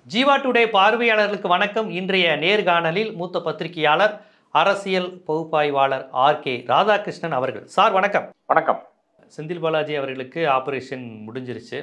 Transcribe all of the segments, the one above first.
Jeeva today பார்வையாளர்களுக்கு வணக்கம் இன்றைய நேர்காணலில் மூத்த பத்திரிகையாளர் அரசியல் பகுப்பாய்வாளர் ஆர் கே ராதாகிருஷ்ணன் அவர்கள் சார் வணக்கம் வணக்கம் செந்தில் பாலாஜி அவர்களுக்கு ஆபரேஷன் முடிஞ்சிருச்சு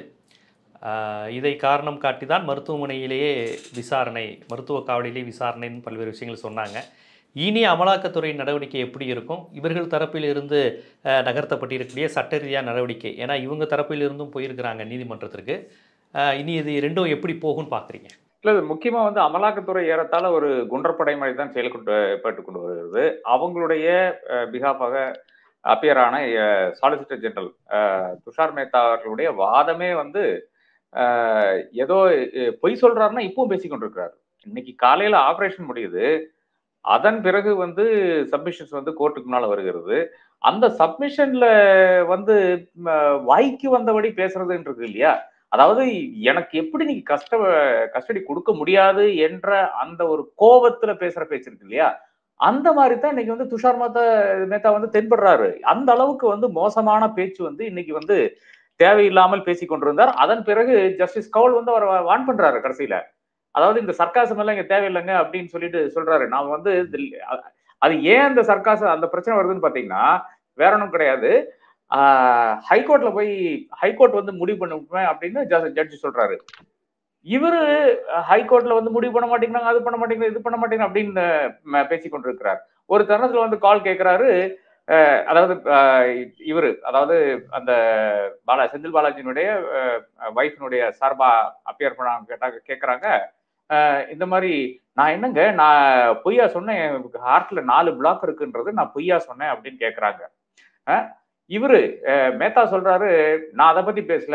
ஆஹ் இதை காரணம் காட்டி தான் மருத்துவமனையிலேயே விசாரணை மருத்துவ காவலிலே விசாரணைன்னு பல்வேறு விஷயங்கள் சொன்னாங்க இனி அமலாக்கத்துறை நடவடிக்கை எப்படி இருக்கும் இவர்கள் தரப்பில் இருந்து ஆஹ், நகர்த்தப்பட்டிருக்கக்கூடிய சட்ட ரீதியான நடவடிக்கை ஏன்னா இவங்க தரப்பில் இருந்தும் போயிருக்கிறாங்க நீதிமன்றத்திற்கு ஆஹ், இனி இது ரெண்டும் எப்படி போகும்னு பார்க்குறீங்க இல்ல இது முக்கியமா வந்து அமலாக்கத்துறை ஏறத்தாழ ஒரு குன்றப்படை மாதிரி தான் செயல்பட்டு பட்டு கொண்டு வருகிறது அவங்களுடைய பிகாஃபாக அப்பியரான சாலிசிட்டர் ஜெனரல் துஷார் மேத்தா அவர்களுடைய வாதமே வந்து அஹ், ஏதோ அஹ், பொய் சொல்றாருன்னா இப்பவும் பேசிக் கொண்டிருக்கிறார் இன்னைக்கு காலையில ஆபரேஷன் முடியுது அதன் பிறகு வந்து சப்மிஷன்ஸ் வந்து கோர்ட்டுக்கு முன்னால வருகிறது அந்த சப்மிஷன்ல வந்து ம, வாய்க்கு வந்தபடி பேசுறதுன்றது இல்லையா அதாவது எனக்கு எப்படி நீங்க கஷ்ட கஸ்டடி கொடுக்க முடியாது என்ற அந்த ஒரு கோபத்துல பேசுற பேச்சு இருக்கு இல்லையா அந்த மாதிரி தான் இன்னைக்கு வந்து துஷார் மேத்தா மேத்தா வந்து தென்படுறாரு அந்த அளவுக்கு வந்து மோசமான பேச்சு வந்து இன்னைக்கு வந்து தேவையில்லாமல் பேசிக் கொண்டிருந்தார் அதன் பிறகு ஜஸ்டிஸ் கவுல் வந்து அவர் வான் பண்றாரு கடைசியில அதாவது இந்த சர்க்காசம் எல்லாம் இங்க தேவையில்லைங்க அப்படின்னு சொல்லிட்டு சொல்றாரு நான் வந்து இது- அது ஏன் அந்த சர்க்காசம் அந்த பிரச்சனை வருதுன்னு பாத்தீங்கன்னா வேற ஒன்றும் கிடையாது ஹைகோர்ட்ல போய் ஹைகோர்ட் வந்து முடிவு பண்ணுவேன் அப்படின்னு ஜட்ஜி சொல்றாரு இவரு ஹைகோர்ட்ல வந்து முடிவு பண்ண மாட்டேங்கிறாங்க அது பண்ண மாட்டேங்கிறாங்க இது பண்ண மாட்டேங்கிறாங்க அப்படின்னு ம, பேசிக் கொண்டிருக்கிறார் ஒரு தருணத்துல வந்து கால் கேட்கிறாரு அஹ், அதாவது அஹ், இவரு அதாவது அந்த பாலா செந்தில் பாலாஜியினுடைய ஒய்ஃபினுடைய சார்பா அப்பியர் பண்ணாங்க கேட்டாங்க கேட்கறாங்க அஹ், இந்த மாதிரி நான் என்னங்க நான் பொய்யா சொன்னேன் ஹார்ட்ல நாலு பிளாக் இருக்குன்றது நான் பொய்யா சொன்னேன் அப்படின்னு கேட்கறாங்க அஹ், இவரு அஹ், மேத்தா சொல்றாரு நான் அதை பத்தி பேசல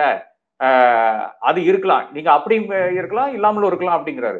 அஹ், அது இருக்கலாம் நீங்க அப்படி இருக்கலாம் இல்லாமலும் இருக்கலாம் அப்படிங்கிறாரு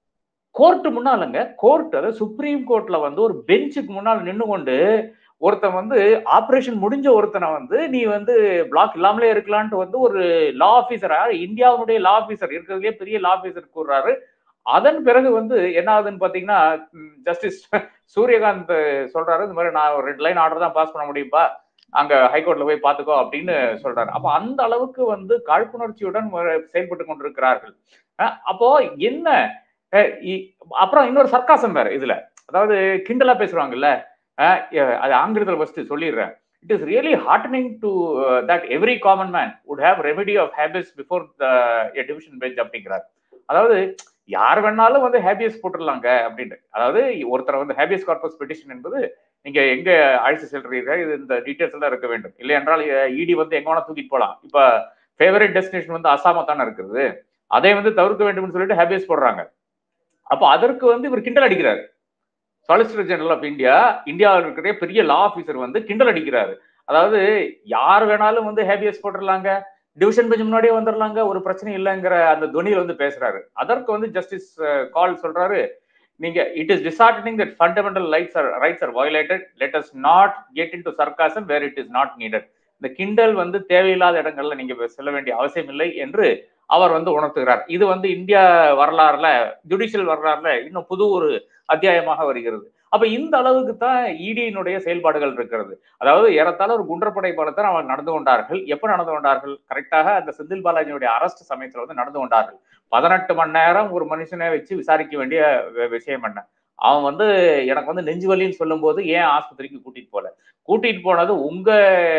கோர்ட் முன்னாலங்க கோர்ட் அதாவது சுப்ரீம் கோர்ட்ல வந்து ஒரு பெஞ்சுக்கு முன்னால் நின்று கொண்டு ஒருத்தன் வந்து ஆபரேஷன் முடிஞ்ச ஒருத்தனை வந்து நீ வந்து பிளாக் இல்லாமலே இருக்கலான்ட்டு வந்து ஒரு லா ஆபீசரா இந்தியாவுடைய லா ஆபீசர் இருக்கிறதுலே பெரிய லா ஆபீசர் கூறுறாரு அதன் பிறகு வந்து என்ன ஆகுதுன்னு பாத்தீங்கன்னா ஜஸ்டிஸ் சூரியகாந்த் சொல்றாரு இந்த மாதிரி நான் ஒரு ரெண்டு லைன் ஆர்டர் தான் பாஸ் பண்ண முடியும்பா அங்க ஹைகோர்ட்ல போய் பாத்துக்கோ அப்படின்னு சொல்றாரு அப்ப அந்த அளவுக்கு வந்து காழ்ப்புணர்ச்சியுடன் வ- செயல்பட்டு கொண்டிருக்கிறார்கள் அஹ் அப்போ என்ன அஹ் இ- அப்புறம் இன்னொரு சர்க்காசம் வேற இதுல அதாவது கிண்டலா பேசுறாங்கல்ல அஹ் எ- அது ஆங்கிலத்தில் ஃபர்ஸ்ட் சொல்லிடுறேன் it is really heartening to that every common man would have remedy of habeas before the division bench அப்படிங்கிறார் அதாவது யார் வேணாலும் வந்து ஹேபியஸ் போட்டுடலாங்க அப்படின்ட்டு அதாவது ஒருத்தரை வந்து ஹேபியஸ் கார்பஸ் பெட்டிஷன் என்பது நீங்க எங்க அழைத்து செல்றீங்க இது இந்த டீடைல்ஸ் எல்லாம் இருக்க வேண்டும் இல்லை என்றால் இடி வந்து எங்க வேணா தூக்கிட்டு போலாம் இப்ப ஃபேவரட் டெஸ்டினேஷன் வந்து அசாமா தானே இருக்குது அதை வந்து தவிர்க்க வேண்டும்னு சொல்லிட்டு ஹேபியஸ் போடுறாங்க அப்ப அதற்கு வந்து இவர் கிண்டல் அடிக்கிறாரு சாலிசிட்டர் ஜெனரல் ஆஃப் இந்தியா இந்தியாவில் இருக்கிற பெரிய லா ஆபீசர் வந்து கிண்டல் அடிக்கிறாரு அதாவது யார் வேணாலும் வந்து ஹேபியஸ் போட்டுடலாங்க டிவிஷன் பெஞ்ச் முன்னாடியே வந்துடலாங்க ஒரு பிரச்சனை இல்லைங்கிற அந்த துணியில வந்து பேசுறாரு அதற்கு வந்து ஜஸ்டிஸ் கால் சொல்றாரு நீங்க it is disheartening that fundamental rights are rights are violated let us not get into sarcasm where it is not needed இந்த கிண்டல் வந்து தேவையில்லாத இடங்கள்ல நீங்க செல்ல வேண்டிய அவசியம் இல்லை என்று அவர் வந்து உணர்த்துகிறார் இது வந்து இந்தியா வரலாறுல ஜுடிஷியல் வரலாறுல இன்னும் புது ஒரு அத்தியாயமாக வருகிறது அப்ப இந்த அளவுக்கு தான் இடியினுடைய செயல்பாடுகள் இருக்கிறது அதாவது ஏறத்தாழ ஒரு குன்றப்படை போலத்தான் அவங்க நடந்து கொண்டார்கள் எப்ப நடந்து கொண்டார்கள் கரெக்டாக அந்த செந்தில் பாலாஜியுடைய அரஸ்ட் சமயத்துல வந்து நடந்து கொண்டார்கள் பதினெட்டு மணி நேரம் ஒரு மனுஷனை வச்சு விசாரிக்க வேண்டிய வி- விஷயம் என்ன அவன் வந்து எனக்கு வந்து நெஞ்சு வலின்னு சொல்லும்போது ஏன் ஆஸ்பத்திரிக்கு கூட்டிட்டு போல கூட்டிட்டு போனது உங்க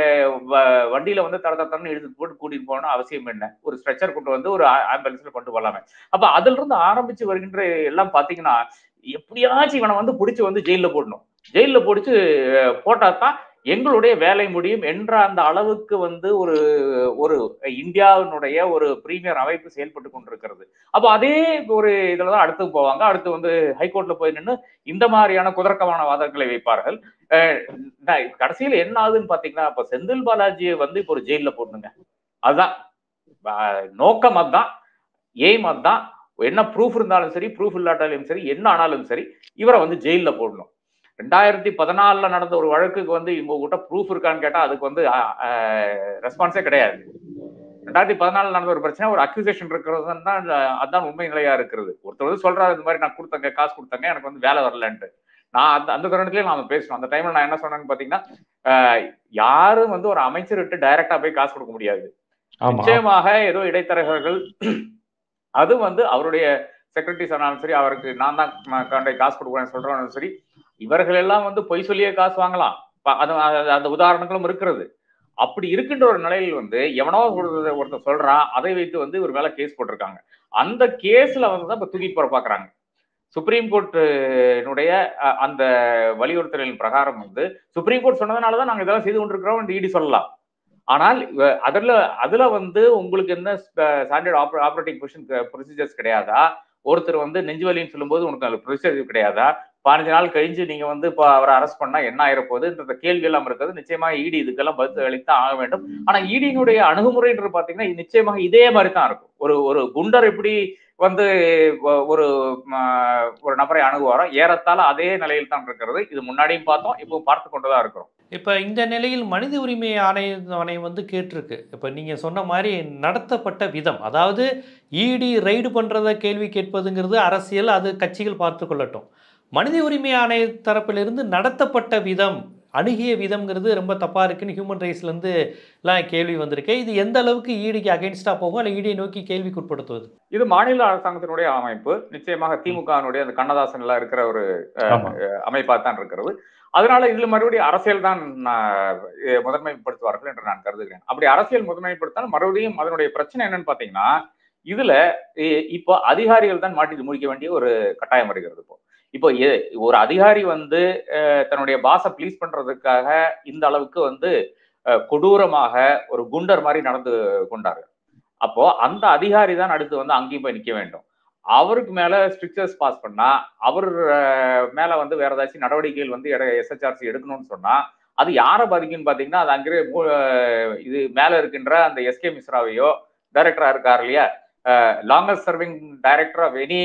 வ- வண்டியில வந்து தர தரன்னு எடுத்துட்டு போட்டு கூட்டிட்டு போகணும் அவசியம் என்ன ஒரு ஸ்ட்ரெச்சர் கொண்டு வந்து ஒரு ஆம்புலன்ஸ்ல கொண்டு போலாமே அப்ப அதுல இருந்து ஆரம்பிச்சு வருகின்ற எல்லாம் பாத்தீங்கன்னா எப்படியாச்சும் இவனை வந்து பிடிச்சி வந்து ஜெயில போடணும் ஜெயில பிடிச்சு போட்டா தான் எங்களுடைய வேலை முடியும் என்ற அந்த அளவுக்கு வந்து ஒரு ஒரு இந்தியாவினுடைய ஒரு பிரீமியர் அமைப்பு செயல்பட்டு கொண்டிருக்கிறது அப்ப அதே ஒரு இதுலதான் அடுத்து போவாங்க அடுத்து வந்து ஹைகோர்ட்ல போய் நின்று இந்த மாதிரியான குதர்க்கமான வாதங்களை வைப்பார்கள் அஹ் நான் கடைசியில என்ன ஆகுதுன்னு பாத்தீங்கன்னா இப்ப செந்தில் பாலாஜியை வந்து இப்போ ஒரு ஜெயில போடணுங்க அதுதான் அஹ் நோக்கம் அதுதான் எய்ம் அதுதான் என்ன ப்ரூஃப் இருந்தாலும் சரி ப்ரூஃப் இல்லாட்டாலும் சரி என்ன ஆனாலும் சரி இவரை வந்து ஜெயில போடணும் ரெண்டாயிரத்தி பதினாலுல நடந்த ஒரு வழக்குக்கு வந்து இவங்க கிட்ட ப்ரூஃப் இருக்கான்னு கேட்டா அதுக்கு வந்து ரெஸ்பான்ஸே கிடையாது ரெண்டாயிரத்தி பதினாலுல நடந்த ஒரு பிரச்சனை ஒரு அக்யூசேஷன் இருக்கிறது தான் அதான் உண்மை நிலையா இருக்கிறது ஒருத்தர் வந்து சொல்றாரு இந்த மாதிரி நான் கொடுத்தங்க காசு கொடுத்தங்க எனக்கு வந்து வேலை வரலன்ட்டு நான் அந்த அந்த தருணத்திலேயே நாம பேசணும் அந்த டைம்ல நான் என்ன சொன்னேன்னு பாத்தீங்கன்னா அஹ், யாரும் வந்து ஒரு அமைச்சர்கிட்ட டைரக்டா போய் காசு கொடுக்க முடியாது ஆமா நிச்சயமாக ஏதோ இடைத்தரகர்கள் அது வந்து அவருடைய செக்ரட்டரிஸ் ஆனாலும் சரி அவருக்கு நான் தான் ம- கண்டை காசு கொடுக்குறேன்னு சொல்றவனும் சரி இவர்கள் எல்லாம் வந்து பொய் சொல்லியே காசு வாங்கலாம் ப- அது அது- அந்த உதாரணங்களும் இருக்கிறது அப்படி இருக்கின்ற ஒரு நிலையில் வந்து எவனோ ஒருத்தர் ஒருத்தர் சொல்றான் அதை வைத்து வந்து இவர் மேல கேஸ் போட்டிருக்காங்க அந்த கேஸ்ல வந்து தான் இப்ப தூக்கி போற பாக்குறாங்க சுப்ரீம் கோர்ட்டினுடைய அஹ், அந்த வலியுறுத்தலின் பிரகாரம் வந்து சுப்ரீம் கோர்ட் சொன்னதுனால தான் நாங்க இதெல்லாம் செய்து கொண்டிருக்கிறோம் இடி சொல்லலாம் ஆனால் இவ- அதுல அதுல வந்து உங்களுக்கு என்ன ஸ்டாண்டர்ட் ஆப்ரேட்டிங் பொசிஷன் ப்ரொசீஜர்ஸ் கிடையாதா ஒருத்தர் வந்து நெஞ்சு வலின்னு சொல்லும்போது உனக்கு அது ப்ரொசீஜர் கிடையாதா பதினஞ்சு நாள் கழிஞ்சு நீங்க வந்து இப்போ அவரை அரெஸ்ட் பண்ணா என்ன ஆயிரப்போகுது கேள்வி எல்லாம் இருக்கிறது நிச்சயமா இடி இதுக்கெல்லாம் பதில் அளித்தான் ஆக வேண்டும் ஆனா இடியினுடைய அணுகுமுறைன்றது பாத்தீங்கன்னா இது நிச்சயமாக இதே மாதிரி தான் இருக்கும் ஒரு ஒரு குண்டர் எப்படி வந்து ஒ- ஒரு ம, ஒரு நபரை அணுகுவாரோ ஏறத்தாழ அதே நிலையில் தான் இருக்கிறது இது முன்னாடியும் பார்த்தோம் இப்போ பார்த்து கொண்டுதான் இருக்கிறோம் இப்போ இந்த நிலையில் மனித உரிமை ஆணைய ஆணையம் வந்து கேட்டிருக்கு இப்போ நீங்கள் சொன்ன மாதிரி நடத்தப்பட்ட விதம் அதாவது இடி ரைடு பண்ணுறத கேள்வி கேட்பதுங்கிறது அரசியல் அது கட்சிகள் பார்த்து கொள்ளட்டும் மனித உரிமை ஆணைய தரப்பிலிருந்து நடத்தப்பட்ட விதம் அணுகிய விதம்ங்கிறது ரொம்ப தப்பாக இருக்குன்னு ஹியூமன் ரைட்ஸ்லேருந்து எல்லாம் கேள்வி வந்திருக்கு இது எந்த அளவுக்கு ஈடிக்கு அகைன்ஸ்டாக போகும் இல்லை ஈடியை நோக்கி கேள்விக்குட்படுத்துவது இது மாநில அரசாங்கத்தினுடைய அமைப்பு நிச்சயமாக திமுகவினுடைய அந்த கண்ணதாசன் எல்லாம் இருக்கிற ஒரு ஆமா. அமைப்பா தான் இருக்கிறது அதனால இதுல மறுபடியும் அரசியல் தான் நான், அஹ், முதன்மைப்படுத்துவார்கள் என்று நான் கருதுகிறேன் அப்படி அரசியல் முதன்மைப்படுத்தால் மறுபடியும் அதனுடைய பிரச்சனை என்னன்னு பாத்தீங்கன்னா இதுல இ- இப்போ அதிகாரிகள் தான் மாட்டி முடிக்க வேண்டிய ஒரு கட்டாயம் வருகிறது இப்போ இப்போ எ- ஒரு அதிகாரி வந்து அஹ், தன்னுடைய பாஸை ப்ளீஸ் பண்றதுக்காக இந்த அளவுக்கு வந்து அஹ், கொடூரமாக ஒரு குண்டர் மாதிரி நடந்து கொண்டாரு அப்போ அந்த அதிகாரி தான் அடுத்து வந்து அங்கேயும் போய் நிக்க வேண்டும் அவருக்கு மேல ஸ்ட்ரிக்சர்ஸ் பாஸ் பண்ணா அவர் அஹ், மேல வந்து வேற ஏதாச்சும் நடவடிக்கைகள் வந்து எஸ்ஹெச்ஆர்சி எடுக்கணும்னு சொன்னா அது யாரை பாதிக்கும்னு பாத்தீங்கன்னா அது அங்கே மூ- அஹ், இது மேல இருக்கின்ற அந்த எஸ்கே மிஸ்ராவையோ டைரக்டரா இருக்கார் இல்லையா longest serving director of any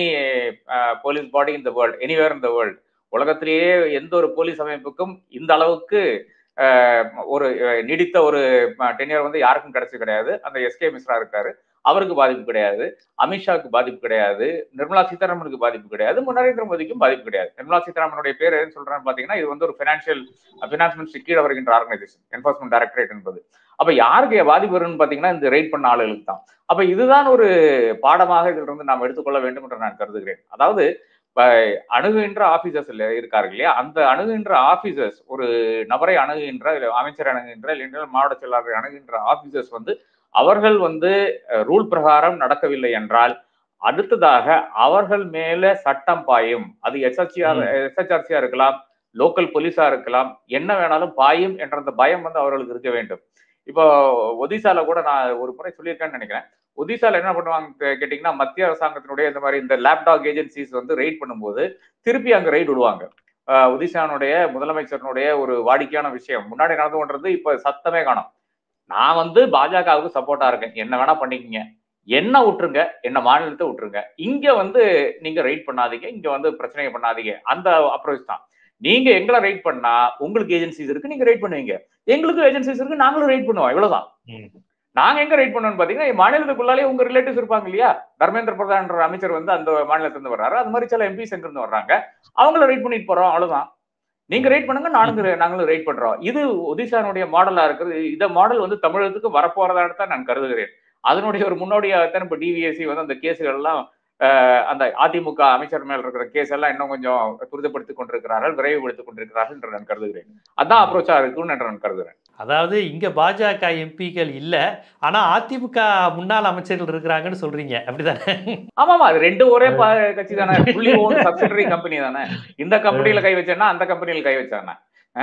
police body in the world anywhere in the world உலகத்திலேயே எந்த ஒரு போலீஸ் அமைப்புக்கும் இந்த அளவுக்கு அஹ், ஒரு அஹ், நீடித்த ஒரு டென்னியர் வந்து யாருக்கும் கிடைச்சது கிடையாது அந்த எஸ்கே மிஸ்ரா இருக்காரு அவருக்கு பாதிப்பு கிடையாது அமித்ஷாவுக்கு பாதிப்பு கிடையாது நிர்மலா சீதாராமனுக்கு பாதிப்பு கிடையாது நரேந்திர மோடிக்கும் பாதிப்பு கிடையாது நிர்மலா சீதாராமனுடைய பேர் என்ன சொல்றான்னு பாத்தீங்கன்னா இது வந்து ஒரு பினான்சியல் பினான்ஸ் மினிஸ்டர் கீழே வருகின்ற ஆர்கனைசேஷன் என்போர்ஸ்மெண்ட் டைரக்டரேட் என்பது அப்ப யாருக்கு பாதிப்பு வரும்னு பாத்தீங்கன்னா இந்த ரைட் பண்ண ஆளுகளுக்கு தான் அப்ப இதுதான் ஒரு பாடமாக இதில் இருந்து நாம் எடுத்துக்கொள்ள வேண்டும் என்று நான் கருதுகிறேன் அதாவது இப்ப அணுகுகின்ற ஆபீசர்ஸ் இருக்கார்கள் இல்லையா அந்த அணுகுகின்ற ஆபீசர்ஸ் ஒரு நபரை அணுகுகின்ற இல்ல அமைச்சர் அணுகுகின்ற இல்லை மாவட்ட செயலாளரை அணுகுகின்ற ஆபீசர்ஸ் வந்து அவர்கள் வந்து ரூல் பிரகாரம் நடக்கவில்லை என்றால் அடுத்ததாக அவர்கள் மேல சட்டம் பாயும் அது எஸ்ஹெச்ஆர் எஸ்ஹெச்ஆர்சியா இருக்கலாம் லோக்கல் போலீஸா இருக்கலாம் என்ன வேணாலும் பாயும் என்ற அந்த பயம் வந்து அவர்களுக்கு இருக்க வேண்டும் இப்போ ஒடிசால கூட நான் ஒரு முறை சொல்லியிருக்கேன்னு நினைக்கிறேன் ஒடிசால என்ன பண்ணுவாங்க கே- கேட்டீங்கன்னா மத்திய அரசாங்கத்தினுடைய இந்த மாதிரி இந்த லேப்டாக் ஏஜென்சிஸ் வந்து ரைட் பண்ணும்போது திருப்பி அங்க ரைட் விடுவாங்க ஆஹ் ஒடிசானுடைய முதலமைச்சரனுடைய ஒரு வாடிக்கையான விஷயம் முன்னாடி நடந்து கொண்டிருந்து இப்ப சத்தமே காணும் நான் வந்து பாஜகவுக்கு சப்போர்ட்டா இருக்கேன் என்ன வேணா பண்ணிக்கங்க என்ன விட்டுருங்க என்ன மாநிலத்தை விட்டுருங்க இங்க வந்து நீங்க ரைட் பண்ணாதீங்க இங்க வந்து பிரச்சனையை பண்ணாதீங்க அந்த அப்ரோச் தான் நீங்க எங்களை ரைட் பண்ணா உங்களுக்கு ஏஜென்சிஸ் இருக்கு நீங்க ரைட் பண்ணுவீங்க எங்களுக்கு ஏஜென்சிஸ் இருக்கு நாங்களும் ரைட் பண்ணுவோம் இவ்வளவுதான் ம். நாங்க எங்க ரைட் பண்ணோம்னு பாத்தீங்கன்னா மாநிலத்துக்குள்ளாலே உங்க ரிலேட்டிவ்ஸ் இருப்பாங்க இல்லையா தர்மேந்திர பிரதான்ற அமைச்சர் வந்து அந்த மாநிலத்துல இருந்து வர்றாரு அது மாதிரி சில எம்பிஸ் எங்க இருந்து வர்றாங்க அவங்கள ரைட் பண்ணிட்டு போறோம் அவ்வளவுதான் நீங்க ரைட் பண்ணுங்க நானுங்க நாங்களும் ரைட் பண்றோம் இது ஒடிசானுடைய மாடலா இருக்குது இந்த மாடல் வந்து தமிழகத்துக்கு வரப்போறதான்னு தான் நான் கருதுகிறேன் அதனுடைய ஒரு முன்னோடியாகத்தான் இப்ப டிவிஎஸ்சி வந்து அந்த கேஸுகள் எல்லாம் அஹ், அந்த அதிமுக அமைச்சர் மேல் இருக்கிற கேஸ் எல்லாம் இன்னும் கொஞ்சம் துரிதப்படுத்திக் கொண்டிருக்கிறார்கள் விரைவுபடுத்திக் கொண்டிருக்கிறார்கள் என்று நான் கருதுகிறேன் அதான் அப்ரோச்சா இருக்குன்னு என்று நான் கருதுகிறேன் அதாவது இங்கே பாஜக எம்பிக்கள் இல்லை ஆனால் அதிமுக முன்னாள் அமைச்சர்கள் இருக்கிறாங்கன்னு சொல்கிறீங்க அப்படிதானே ஆமாமா அது ரெண்டு ஒரே கட்சி தானே புள்ளி ஓன் சப்சிடரி கம்பெனி தானே இந்த கம்பெனில கை வச்சேன்னா அந்த கம்பெனில கை வச்சானே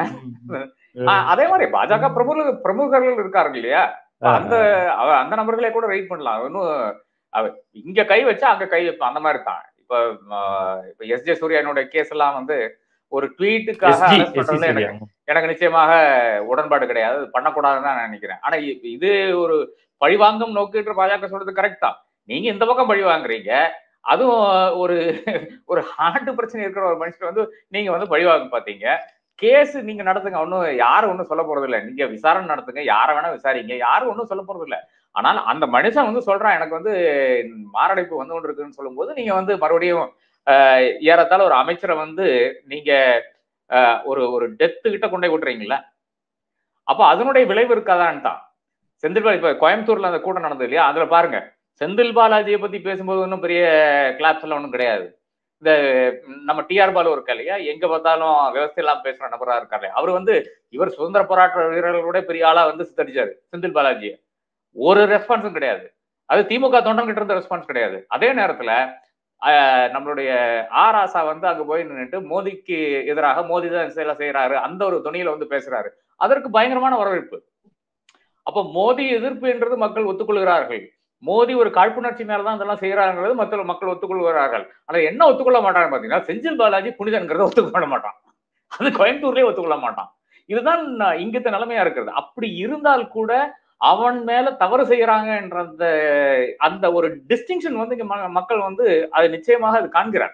ஆஹ் அதே மாதிரி பாஜக பிரமுக பிரமுகர்கள் இருக்காருங்க இல்லையா அந்த அவ- அந்த நபர்களே கூட ரைட் பண்ணலாம் இன்னும் அவ- இங்க கை வச்சா அங்க கை வைப்பான் அந்த மாதிரி தான் இப்ப ஆஹ் இப்ப எஸ் ஜே சூர்யானுடைய கேஸ் எல்லாம் வந்து ஒரு ட்வீட்டுக்காக SG arrest பண்றதுல SG எனக்கு எனக்கு நிச்சயமாக உடன்பாடு கிடையாது அது பண்ணக்கூடாதுன்னு தான் நான் நினைக்கிறேன் ஆனா இ- இது ஒரு பழிவாங்கும் நோக்கிட்டு பாஜக சொல்றது கரெக்ட் தான் நீங்க இந்த பக்கம் பழி வாங்குறீங்க அதுவும் ஒரு ஒரு ஹார்ட் பிரச்சனை இருக்கிற ஒரு மனுஷன் வந்து நீங்க வந்து பழி வாங்க பாத்தீங்க கேஸ் நீங்க நடத்துங்க ஒன்றும் யாரும் ஒன்றும் சொல்ல போறது இல்ல நீங்க விசாரணை நடத்துங்க யாரை வேணா விசாரிங்க யாரும் ஒன்றும் சொல்ல போறது இல்ல ஆனால் அந்த மனுஷன் வந்து சொல்றான் எனக்கு வந்து மாரடைப்பு வந்து கொண்டு இருக்குன்னு சொல்லும்போது நீங்க வந்து மறுபடியும் ஆஹ், ஏறத்தாழ ஒரு அமைச்சரை வந்து நீங்க ஆஹ், ஒரு ஒரு டெத்து கிட்ட கொண்டு போய் விட்டுறீங்களா அப்போ அதனுடைய விளைவு இருக்காதான் தான் செந்தில் பாலாஜி இப்ப கோயம்புத்தூர்ல அந்த கூட்டம் நடந்தது இல்லையா அதுல பாருங்க செந்தில் பாலாஜியை பத்தி பேசும்போது ஒன்றும் பெரிய கிளாப்ஸ் எல்லாம் ஒன்றும் கிடையாது இந்த நம்ம டிஆர் பாலு இருக்கா இல்லையா எங்க பார்த்தாலும் விவசாயம் எல்லாம் பேசுற நபரா இருக்காரு அவர் வந்து இவர் சுதந்திர போராட்ட வீரர்களோட பெரிய ஆளா வந்து சித்தரிச்சாரு செந்தில் பாலாஜியை ஒரு ரெஸ்பான்ஸும் கிடையாது அது திமுக தொண்டன் கிட்ட இருந்த ரெஸ்பான்ஸ் கிடையாது அதே நேரத்துல ஆஹ், நம்மளுடைய ஆர் ஆசா வந்து அங்க போய் நின்றுட்டு மோடிக்கு எதிராக மோடி தான் செயல செய்யறாரு அந்த ஒரு துணியில வந்து பேசுறாரு அதற்கு பயங்கரமான வரவேற்பு அப்ப மோடி எதிர்ப்பு என்றது மக்கள் ஒத்துக்கொள்கிறார்கள் மோடி ஒரு காழ்ப்புணர்ச்சி மேலதான் இதெல்லாம் செய்யறாங்கிறது மக்கள் மக்கள் ஒத்துக்கொள்கிறார்கள் ஆனா என்ன ஒத்துக்கொள்ள மாட்டாங்க பாத்தீங்கன்னா செந்தில் பாலாஜி புனிதன்கிறத ஒத்துக்கொள்ள மாட்டான் அது கோயம்புத்தூர்லயே ஒத்துக்கொள்ள மாட்டான் இதுதான் இங்கத்த நிலைமையா இருக்கிறது அப்படி இருந்தால் கூட அவன் மேல தவறு செய்யறாங்க என்ற அந்த அந்த ஒரு டிஸ்டிங்ஷன் வந்து இங்க ம- மக்கள் வந்து அது நிச்சயமாக அது காண்கிறாங்க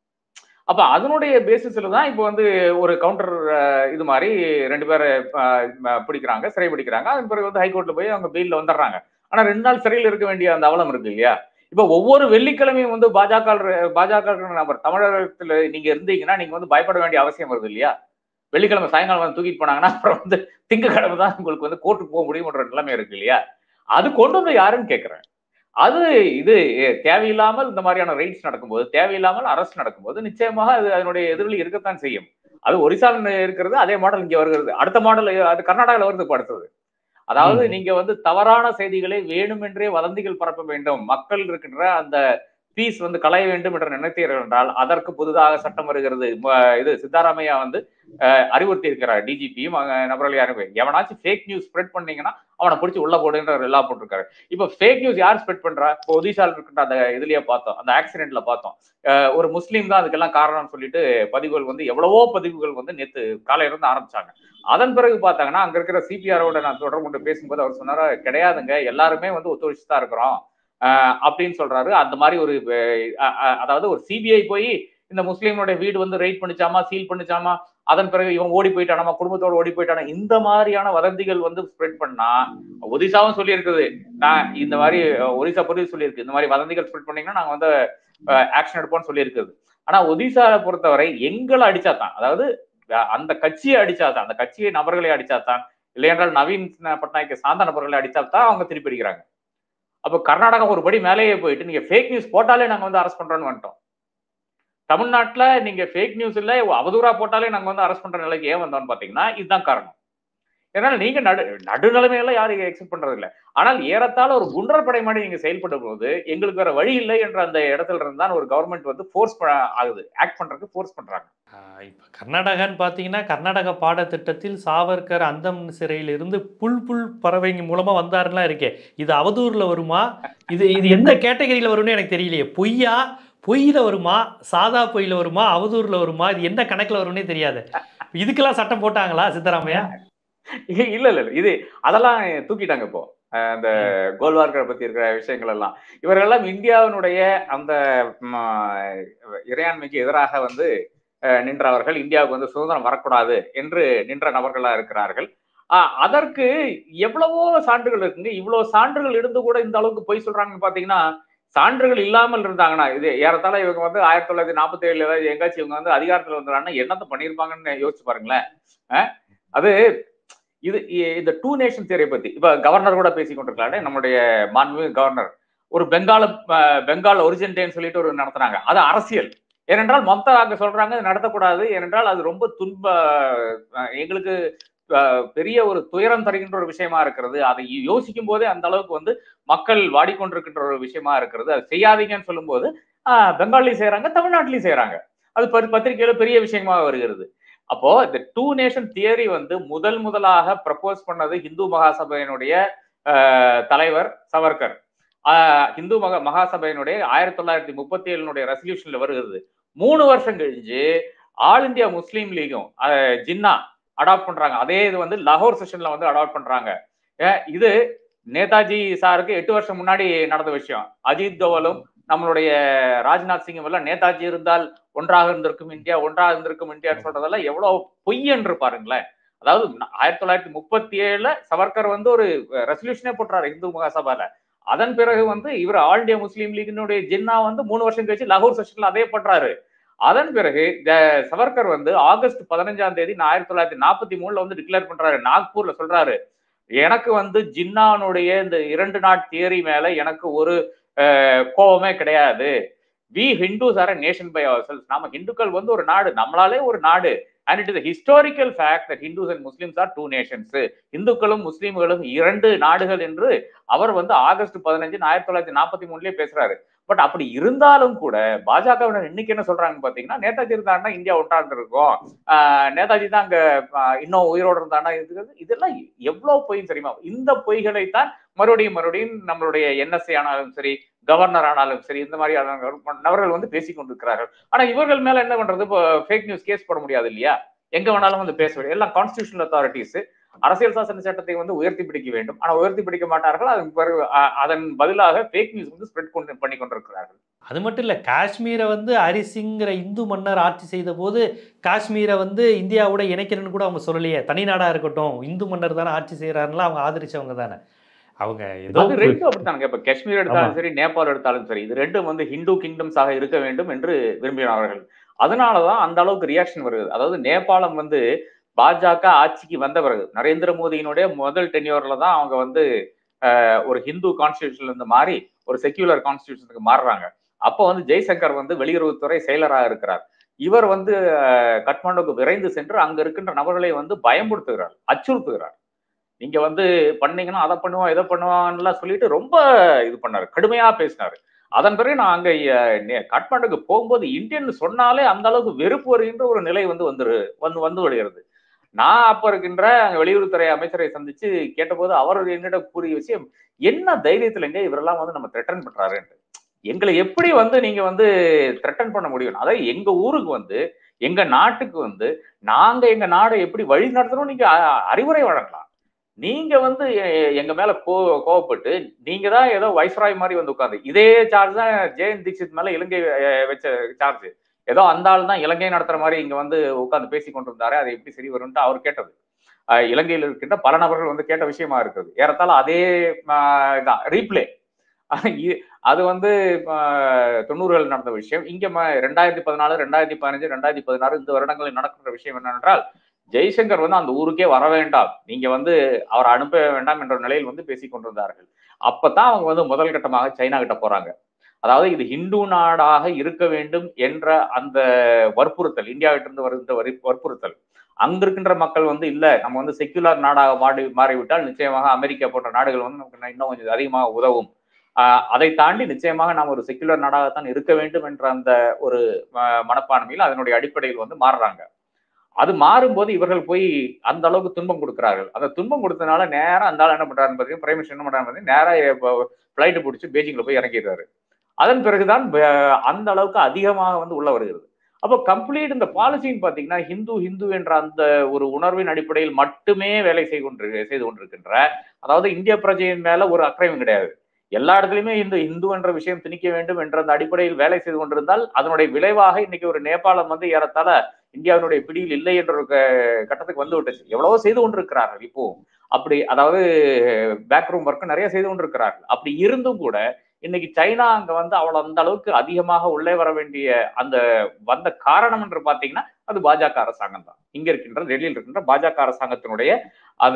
அப்ப அதனுடைய பேசிஸ்ல தான் இப்போ வந்து ஒரு கவுண்டர் இது மாதிரி ரெண்டு பேரை அஹ், ம- பிடிக்கிறாங்க சிறை பிடிக்கிறாங்க அதன் பிறகு வந்து ஹைகோர்ட்ல போய் அவங்க பெயில்ல வந்துடுறாங்க ஆனா ரெண்டு நாள் சிறையில் இருக்க வேண்டிய அந்த அவலம் இருக்கு இல்லையா இப்ப ஒவ்வொரு வெள்ளிக்கிழமையும் வந்து பாஜக பாஜக நபர் தமிழகத்துல நீங்க இருந்தீங்கன்னா நீங்க வந்து பயப்பட வேண்டிய அவசியம் வருது இல்லையா வெள்ளிக்கிழமை சாயங்காலம் வந்து தூக்கிட்டு போனாங்கன்னா அப்புறம் வந்து திங்கக்கிழமை தான் உங்களுக்கு வந்து கோர்ட்டுக்கு போக முடியும்ன்ற நிலைமை இருக்கு இல்லையா அது கொண்டு வந்து யாருன்னு கேட்கிறேன் அது இது எ- தேவையில்லாமல் இந்த மாதிரியான ரைட்ஸ் நடக்கும்போது தேவையில்லாமல் அரசு நடக்கும்போது நிச்சயமாக அது அதனுடைய எதிரொலி இருக்கத்தான் செய்யும் அது ஒரிசாவில் இருக்கிறது அதே மாடல் இங்க வருகிறது அடுத்த மாடல் அது கர்நாடகாவில் வருது இப்ப அடுத்தது அதாவது ம். நீங்க வந்து தவறான செய்திகளை வேணுமென்றே வதந்திகள் பரப்ப வேண்டும் மக்கள் இருக்கின்ற அந்த பீஸ் வந்து களைய வேண்டும் என்று நினைத்தீர்கள் என்றால் அதற்கு புதிதாக சட்டம் வருகிறது ம- இது சித்தாராமையா வந்து அஹ், அறிவுறுத்தி இருக்கிறார் டிஜிபியும் நபர்கள் யாரும் எவனாச்சும் ஃபேக் நியூஸ் ஸ்ப்ரெட் பண்ணீங்கன்னா அவனை பிடிச்சி உள்ள போடுன்ற ஒரு எல்லாம் போட்டிருக்காரு இப்போ ஃபேக் நியூஸ் யார் ஸ்ப்ரெட் பண்றா இப்போ ஒடிசால இருக்கின்ற அந்த இதுலயே பார்த்தோம் அந்த ஆக்சிடென்ட்ல பார்த்தோம் அஹ், ஒரு முஸ்லீம் தான் அதுக்கெல்லாம் காரணம்னு சொல்லிட்டு பதிவுகள் வந்து எவ்வளவோ பதிவுகள் வந்து நேத்து காலையில இருந்து ஆரம்பிச்சாங்க அதன் பிறகு பார்த்தாங்கன்னா அங்க இருக்கிற சிபிஆரோட நான் தொடர்பு கொண்டு பேசும்போது அவர் சொன்னாரு கிடையாதுங்க எல்லாருமே வந்து ஒத்துழைச்சு தான் இருக்கிறோம் ஆஹ் அப்படின்னு சொல்றாரு அந்த மாதிரி ஒரு அஹ், அஹ், அதாவது ஒரு சிபிஐ போய் இந்த முஸ்லீமோட வீடு வந்து ரைட் பண்ணிச்சாமா சீல் பண்ணிச்சாமா அதன் பிறகு இவன் ஓடி போயிட்டானாமா குடும்பத்தோட ஓடி போயிட்டானா இந்த மாதிரியான வதந்திகள் வந்து ஸ்ப்ரெட் பண்ணா ஒடிசாவும் சொல்லியிருக்குது நான் இந்த மாதிரி அஹ், ஒடிசா போலீஸ் சொல்லியிருக்கு இந்த மாதிரி வதந்திகள் ஸ்ப்ரெட் பண்ணீங்கன்னா நாங்க வந்து ஆக்ஷன் எடுப்போம்னு சொல்லியிருக்குது ஆனா ஒடிசாவை பொறுத்தவரை எங்களை அடிச்சாதான் அதாவது அஹ், அந்த கட்சியை அடிச்சாதான் அந்த கட்சியை நபர்களை அடிச்சாதான் இல்லையென்றால் நவீன் பட்நாயக்கு சார்ந்த நபர்களை அடிச்சாதான் அவங்க திருப்பி அடிக்கிறாங்க அப்போ கர்நாடகா ஒரு படி மேலேயே போயிட்டு நீங்க ஃபேக் நியூஸ் போட்டாலே நாங்க வந்து அரெஸ்ட் பண்றோம்னு வந்துட்டோம் தமிழ்நாட்டுல நீங்க ஃபேக் நியூஸ் இல்ல அவதூறா போட்டாலே நாங்க வந்து அரெஸ்ட் பண்ற நிலைக்கு ஏன் வந்தோம்னு பாத்தீங்கன்னா இதுதான் காரணம் ஏன்னா நீங்க நடு நடுநிலைமையெல்லாம் யாரும் எக்ஸெப்ட் பண்றது இல்ல ஆனால் ஏறத்தாழ ஒரு குண்டர் படை மாதிரி நீங்க செயல்படும் போது எங்களுக்கு வேற வழி இல்லை என்ற அந்த இடத்துல இருந்து தான் ஒரு கவர்மெண்ட் வந்து ஃபோர்ஸ் ஆகுது ஆக்ட் பண்றதுக்கு ஃபோர்ஸ் பண்றாங்க ஆஹ் இப்ப கர்நாடகான்னு பார்த்தீங்கன்னா கர்நாடக பாடத்திட்டத்தில் சாவர்கர் அந்தம் சிறையிலிருந்து புல் புல் பறவைங்க மூலமா வந்தாருலாம் இருக்கே இது அவதூறுல வருமா இது இது எந்த கேட்டகரியில வரும்னு எனக்கு தெரியலையே பொய்யா பொய்யில வருமா சாதா பொய்யில வருமா அவதூறுல வருமா இது எந்த கணக்குல வரும்னே தெரியாது இதுக்கெல்லாம் சட்டம் போட்டாங்களா சித்தராமையா இல்ல இல்ல இல்ல இது அதெல்லாம் தூக்கிட்டாங்க இப்போ அஹ் அந்த கோல்வார்கரை பத்தி இருக்கிற விஷயங்கள் எல்லாம் இவரெல்லாம் இந்தியாவினுடைய அந்த ம், இறையாண்மைக்கு எதிராக வந்து அஹ், நின்றவர்கள் இந்தியாவுக்கு வந்து சுதந்திரம் வரக்கூடாது என்று நின்ற நபர்களா இருக்கிறார்கள் ஆஹ் அதற்கு எவ்வளவோ சான்றுகள் இருக்குங்க இவ்வளவு சான்றுகள் இருந்து கூட இந்த அளவுக்கு பொய் சொல்றாங்கன்னு பாத்தீங்கன்னா சான்றுகள் இல்லாமல் இருந்தாங்கன்னா இது ஏறத்தாழ இவங்க வந்து ஆயிரத்தி தொள்ளாயிரத்தி நாற்பத்தி ஏழுல ஏதாவது எங்காச்சும் இவங்க வந்து அதிகாரத்துல வந்துறாங்கன்னா என்னத்த பண்ணியிருப்பாங்கன்னு யோசிச்சு பாருங்களேன் அஹ் அது இது இ- இந்த டூ நேஷன் தியரை பத்தி இப்ப கவர்னர் கூட பேசி கொண்டிருக்காரு நம்முடைய மாண்புமிகு கவர்னர் ஒரு பெங்கால அஹ், பெங்கால் ஒரிஜின்டேன்னு சொல்லிட்டு ஒரு நடத்துனாங்க அது அரசியல் ஏனென்றால் மொத்த அங்க சொல்றாங்க இது நடத்தக்கூடாது ஏனென்றால் அது ரொம்ப துன்ப அஹ், எங்களுக்கு அஹ், பெரிய ஒரு துயரம் தருகின்ற ஒரு விஷயமா இருக்கிறது அதை யோசிக்கும் போதே அந்த அளவுக்கு வந்து மக்கள் வாடிக்கொண்டிருக்கின்ற ஒரு விஷயமா இருக்கிறது அது செய்யாதீங்கன்னு சொல்லும்போது ஆஹ், பெங்கால்லையும் செய்யறாங்க தமிழ்நாட்டிலையும் செய்யறாங்க அது ப- பத்திரிகையில பெரிய விஷயமா வருகிறது அப்போ இந்த டூ நேஷன் தியரி வந்து முதல் முதலாக ப்ரப்போஸ் பண்ணது இந்து மகாசபையினுடைய ஆஹ், தலைவர் சவர்கர் ஆஹ், இந்து மகா மகாசபையினுடைய ஆயிரத்தி தொள்ளாயிரத்தி முப்பத்தி ஏழுனுடைய ரெசல்யூஷன்ல வருகிறது மூணு வருஷம் கழிஞ்சு ஆல் இந்தியா முஸ்லீம் லீகும் ஆஹ், ஜின்னா அடாப்ட் பண்றாங்க அதே இது வந்து லாகூர் செஷன்ல வந்து அடாப்ட் பண்றாங்க ஏ, இது நேதாஜி சாருக்கு எட்டு வருஷம் முன்னாடி நடந்த விஷயம் அஜித் தோவலும் நம்மளுடைய ராஜ்நாத் சிங்கும் எல்லாம் நேதாஜி இருந்தால் ஒன்றாக இருந்திருக்கும் இந்தியா ஒன்றாக இருந்திருக்கும் இந்தியான்னு சொல்றதெல்லாம் எவ்வளவு பொய் என்று பாருங்களேன் அதாவது ந- ஆயிரத்தி தொள்ளாயிரத்தி முப்பத்தி ஏழுல சவர்கர் வந்து ஒரு ரெசல்யூஷனே போட்டுறாரு இந்து மகாசபால அதன் பிறகு வந்து இவர் ஆல் இந்தியா முஸ்லீம் லீகினுடைய ஜின்னா வந்து மூணு வருஷம் கழிச்சு லாகூர் செஷன்ல அதே பண்றாரு அதன் பிறகு த- சவர்கர் வந்து ஆகஸ்ட் பதினஞ்சாம் தேதி நான் ஆயிரத்தி தொள்ளாயிரத்தி நாற்பத்தி மூணுல வந்து டிக்ளேர் பண்றாரு நாக்பூர்ல சொல்றாரு எனக்கு வந்து ஜின்னானுடைய இந்த இரண்டு நாட் தியரி மேல எனக்கு ஒரு அஹ், கோபமே கிடையாது we Hindus are nation by ourselves நாம ஹிந்துக்கள் வந்து ஒரு நாடு நம்மளாலே ஒரு நாடு and it is historical fact that Hindus and Muslims are two nations இந்துக்களும் முஸ்லீம்களும் இரண்டு நாடுகள் என்று அவர் வந்து ஆகஸ்ட் பதினஞ்சு ஆயிரத்தி தொள்ளாயிரத்தி நாற்பத்தி மூணுலயே பேசுறாரு பட் அப்படி இருந்தாலும் கூட பாஜகவினர் இன்னைக்கு என்ன சொல்றாங்க பாத்தீங்கன்னா நேதாஜி இருந்தாருன்னா இந்தியா ஒன்றாந்து இருக்கும் ஆஹ் நேதாஜி தான் அங்க ஆஹ் இன்னும் உயிரோடு இருந்தானா இருக்கிறது இதெல்லாம் எவ்வளவு பொய் தெரியுமா இந்த பொய்களை தான் மறுபடியும் மறுபடியும் நம்மளுடைய என்எஸ்ஏ ஆனாலும் சரி கவர்னர் ஆனாலும் சரி இந்த மாதிரி நபர்கள் வந்து பேசிக் கொண்டிருக்கிறார்கள் ஆனா இவர்கள் மேல என்ன பண்றது இப்போ ஃபேக் நியூஸ் கேஸ் போட முடியாது இல்லையா எங்க வேணாலும் வந்து பேச முடியும் எல்லாம் கான்ஸ்டியூஷனல் அத்தாரிட்டிஸ் அரசியல் சாசன சட்டத்தை வந்து உயர்த்தி பிடிக்க வேண்டும் ஆனா உயர்த்தி பிடிக்க மாட்டார்கள் அதன் பிறகு அ- அதன் பதிலாக ஃபேக் நியூஸ் வந்து ஸ்ப்ரெட் கொண்டு பண்ணி கொண்டிருக்கிறார்கள் அது மட்டும் இல்லை காஷ்மீரை வந்து ஹரிசிங்கிற இந்து மன்னர் ஆட்சி செய்த போது காஷ்மீரை வந்து இந்தியாவோட இணைக்கணும்னு கூட அவங்க சொல்லலையே தனி நாடா இருக்கட்டும் இந்து மன்னர் தானே ஆட்சி செய்கிறாருலாம் அவங்க ஆதரிச்சவங்க தானே அவங்க ஏதோ அது ரெண்டும் அப்படித்தானுங்க இப்ப காஷ்மீர் எடுத்தாலும் ஆமா. சரி நேபாள் எடுத்தாலும் சரி இது ரெண்டும் வந்து ஹிந்து கிங்டம்ஸாக இருக்க வேண்டும் என்று விரும்பினார்கள் அதனாலதான் அந்த அளவுக்கு ரியாக்ஷன் வருது அதாவது நேபாளம் வந்து பாஜக ஆட்சிக்கு வந்த பிறகு நரேந்திர மோடியினுடைய முதல் டென்யூர்ல தான் அவங்க வந்து அஹ், ஒரு ஹிந்து கான்ஸ்டியூஷன்ல இருந்து மாறி ஒரு செக்யூலர் கான்ஸ்டியூஷனுக்கு மாறுறாங்க அப்போ வந்து ஜெய்சங்கர் வந்து வெளியுறவுத்துறை செயலராக இருக்கிறார் இவர் வந்து அஹ், காட்மாண்டுக்கு விரைந்து சென்று அங்க இருக்கின்ற நபர்களை வந்து பயமுறுத்துகிறார் அச்சுறுத்துகிறார் நீங்க வந்து பண்ணீங்கன்னா அதை பண்ணுவோம் இதை பண்ணுவான்லாம் சொல்லிட்டு ரொம்ப இது பண்ணாரு கடுமையா பேசினாரு அதன் பிறகு நான் அங்க அஹ், நே- காட்மாண்டுக்கு போகும்போது இந்தியன் சொன்னாலே அந்த அளவுக்கு வெறுப்பு வருகின்ற ஒரு நிலை வந்து வந்துரு வந்து வந்து விடுகிறது நான் அப்ப இருக்கின்ற அங்க வெளியுறவுத்துறை அமைச்சரை சந்திச்சு கேட்டபோது அவர் என்னிடம் கூறிய விஷயம் என்ன தைரியத்துலங்க இவரெல்லாம் வந்து நம்ம த்ரெட்டன் பண்றாருன்ட்டு எங்களை எப்படி வந்து நீங்க வந்து த்ரெட்டன் பண்ண முடியும் அதாவது எங்க ஊருக்கு வந்து எங்க நாட்டுக்கு வந்து நாங்க எங்க நாடை எப்படி வழி நடத்தணும் நீங்க அ- அறிவுரை வழங்கலாம் நீங்க வந்து எ- எங்க மேல கோ கோவப்பட்டு நீங்க தான் ஏதோ வைஸ்ராய் மாதிரி வந்து உட்காந்து இதே சார்ஜ் தான் ஜெயந்த் தீட்சித் மேல இலங்கை அஹ், வச்ச சார்ஜ் ஏதோ அந்த ஆள் தான் இலங்கை நடத்துற மாதிரி இங்க வந்து உட்கார்ந்து பேசி கொண்டிருந்தாரு அது எப்படி சரி வரும்ட்டு அவர் கேட்டது அஹ், இலங்கையில் இருக்கின்ற பல நபர்கள் வந்து கேட்ட விஷயமா இருக்குது ஏறத்தாழ அதே அஹ், இதான் ரீப்ளே அது வந்து அஹ், தொண்ணூறுகள் நடந்த விஷயம் இங்க ம- ரெண்டாயிரத்தி பதினாலு ரெண்டாயிரத்தி பதினஞ்சு ரெண்டாயிரத்தி பதினாறு இந்த வருடங்களில் நடக்கிற விஷயம் என்னவென்றால் ஜெய்சங்கர் வந்து அந்த ஊருக்கே வர வேண்டாம் நீங்க வந்து அவரை அனுப்ப வேண்டாம் என்ற நிலையில் வந்து பேசிக் கொண்டிருந்தார்கள் அப்பதான் அவங்க வந்து முதல் கட்டமாக சைனா கிட்ட போறாங்க அதாவது இது ஹிந்து நாடாக இருக்க வேண்டும் என்ற அந்த வற்புறுத்தல் இந்தியாவிட்டிருந்து வருகின்ற வரி வற்புறுத்தல் அங்க இருக்கின்ற மக்கள் வந்து இல்ல நம்ம வந்து செக்யுலர் நாடாக மாறி மாறிவிட்டால் நிச்சயமாக அமெரிக்கா போன்ற நாடுகள் வந்து நமக்கு இன்னும் கொஞ்சம் அதிகமாக உதவும் ஆஹ் அதை தாண்டி நிச்சயமாக நாம் ஒரு செக்யுலர் நாடாகத்தான் இருக்க வேண்டும் என்ற அந்த ஒரு ம- மனப்பான்மையில் அதனுடைய அடிப்படையில் வந்து மாறுறாங்க அது மாறும்போது இவர்கள் போய் அந்த அளவுக்கு துன்பம் கொடுக்கிறார்கள் அந்த துன்பம் கொடுத்தனால நேரா அந்த ஆள் என்ன பண்றாருன்னு பார்த்தீங்கன்னா பிரைம் மினிஸ்டர் என்ன பண்றாரு பார்த்தீங்கன்னா நேரா ஃபிளைட்டு பிடிச்சி பெய்ஜிங்ல போய் இறங்கிடுறாரு அதன் பிறகுதான் ப- அந்த அளவுக்கு அதிகமாக வந்து உள்ள வருகிறது அப்போ கம்ப்ளீட் இந்த பாலிசின்னு பாத்தீங்கன்னா ஹிந்து ஹிந்து என்ற அந்த ஒரு உணர்வின் அடிப்படையில் மட்டுமே வேலை செய்து கொண்டு செய்து கொண்டிருக்கின்ற அதாவது இந்திய பிரஜையின் மேல ஒரு அக்கறையும் கிடையாது எல்லா இடத்துலயுமே இந்த இந்து என்ற விஷயம் திணிக்க வேண்டும் என்ற அந்த அடிப்படையில் வேலை செய்து கொண்டிருந்தால் அதனுடைய விளைவாக இன்னைக்கு ஒரு நேபாளம் வந்து ஏறத்தாழ இந்தியாவினுடைய பிடியில் இல்லை என்ற ஒரு க- கட்டத்துக்கு வந்து விட்டுச்சு எவ்வளவோ செய்து கொண்டிருக்கிறார்கள் இப்போ அப்படி அதாவது பேக் ரூம் ஒர்க் நிறைய செய்து கொண்டிருக்கிறார்கள் அப்படி இருந்தும் கூட இன்னைக்கு சைனா அங்க வந்து அவ்வளவு அந்த அளவுக்கு அதிகமாக உள்ளே வர வேண்டிய அந்த வந்த காரணம் என்று பாத்தீங்கன்னா அது பாஜக அரசாங்கம் தான் இங்க இருக்கின்ற டெல்லியில் இருக்கின்ற பாஜக அரசாங்கத்தினுடைய அந்த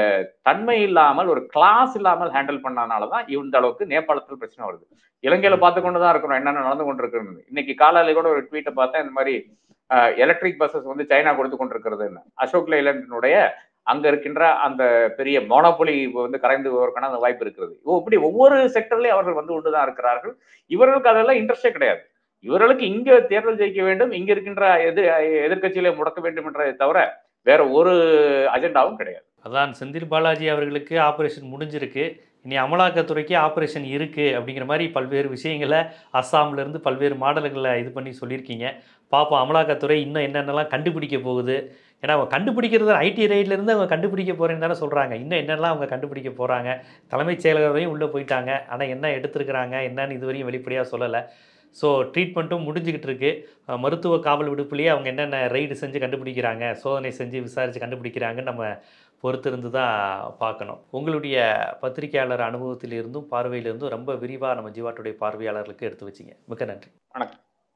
தன்மை இல்லாமல் ஒரு கிளாஸ் இல்லாமல் ஹேண்டில் பண்ணனாலதான் இந்த அளவுக்கு நேபாளத்தில் பிரச்சனை வருது இலங்கையில பார்த்து கொண்டு தான் இருக்கிறோம் என்னென்ன நடந்து கொண்டிருக்கிறது இன்னைக்கு காலையில கூட ஒரு ட்வீட்டை பார்த்தேன் இந்த மாதிரி எலக்ட்ரிக் பஸ்ஸஸ் வந்து சைனா கொடுத்து கொண்டிருக்கிறதுன்னு அசோக் லைலண்டினுடைய அங்க இருக்கின்ற அந்த பெரிய மோனோபொலி வந்து கரைந்து வருவதற்கான அந்த வாய்ப்பு இருக்கிறது ஓ, இப்படி ஒவ்வொரு செக்டர்லயும் அவர்கள் வந்து கொண்டுதான் இருக்கிறார்கள் இவர்களுக்கு அதெல்லாம் இன்ட்ரெஸ்டே கிடையாது இவர்களுக்கு இங்க தேர்தல் ஜெயிக்க வேண்டும் இங்க இருக்கின்ற எது எதிர்க்கட்சிகளை முடக்க வேண்டும் என்றதை தவிர வேற ஒரு அஜெண்டாவும் கிடையாது அதான் செந்தில் பாலாஜி அவர்களுக்கு ஆப்ரேஷன் முடிஞ்சிருக்கு இனி அமலாக்கத்துறைக்கு ஆப்ரேஷன் இருக்குது அப்படிங்கிற மாதிரி பல்வேறு விஷயங்களை அஸ்ஸாம்ல இருந்து பல்வேறு மாடல்களை இது பண்ணி சொல்லியிருக்கீங்க பார்ப்போம் அமலாக்கத்துறை இன்னும் என்னென்னலாம் கண்டுபிடிக்க போகுது ஏன்னா அவங்க கண்டுபிடிக்கிறது ஐடி இருந்து அவங்க கண்டுபிடிக்க போகிறேன்னு தானே சொல்கிறாங்க இன்னும் என்னெல்லாம் அவங்க கண்டுபிடிக்க போகிறாங்க தலைமைச் செயலகரையும் உள்ளே போயிட்டாங்க ஆனால் என்ன எடுத்திருக்கிறாங்க என்னன்னு இதுவரையும் வெளிப்படையாக சொல்லலை ஸோ ட்ரீட்மெண்ட்டும் முடிஞ்சுக்கிட்டு இருக்கு அஹ் மருத்துவ காவல் விடுப்புலேயே அவங்க என்னென்ன ரைடு செஞ்சு கண்டுபிடிக்கிறாங்க சோதனை செஞ்சு விசாரித்து கண்டுபிடிக்கிறாங்கன்னு நம்ம பொறுத்திருந்து தான் பார்க்கணும் உங்களுடைய பத்திரிகையாளர் அனுபவத்திலிருந்தும் பார்வையிலிருந்தும் ரொம்ப விரிவாக நம்ம ஜீவாட்டுடைய பார்வையாளர்களுக்கு எடுத்து வச்சிங்க மிக்க நன்றி வணக்கம்